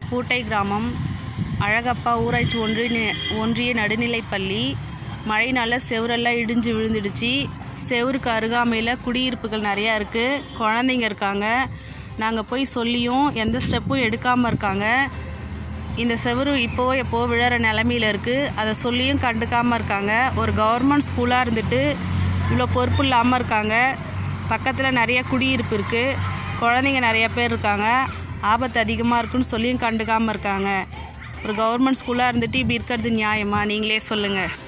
பூட்டை கிராமம் அழகப்பா ஊராட்சி ஒன்றிய ஒன்றிய நடுநிலைப்பள்ளி மழைனால செவரெல்லாம் இடிஞ்சு விழுந்துடுச்சு செவருக்கு அருகாமையில் குடியிருப்புகள் நிறையா இருக்குது குழந்தைங்க இருக்காங்க நாங்கள் போய் சொல்லியும் எந்த ஸ்டெப்பும் எடுக்காமல் இருக்காங்க இந்த செவரு இப்போ எப்போ விழற நிலமையில இருக்குது அதை சொல்லியும் கண்டுக்காமல் இருக்காங்க ஒரு கவர்மெண்ட் ஸ்கூலாக இருந்துட்டு இவ்வளோ பொறுப்பு இல்லாமல் இருக்காங்க பக்கத்தில் நிறைய குடியிருப்பு இருக்குது குழந்தைங்க நிறைய பேர் இருக்காங்க ஆபத்து அதிகமாக இருக்குன்னு சொல்லியும் கண்டுக்காமல் இருக்காங்க ஒரு கவர்மெண்ட் ஸ்கூலாக இருந்துட்டு இப்படி இருக்கிறது நியாயமா நீங்களே சொல்லுங்கள்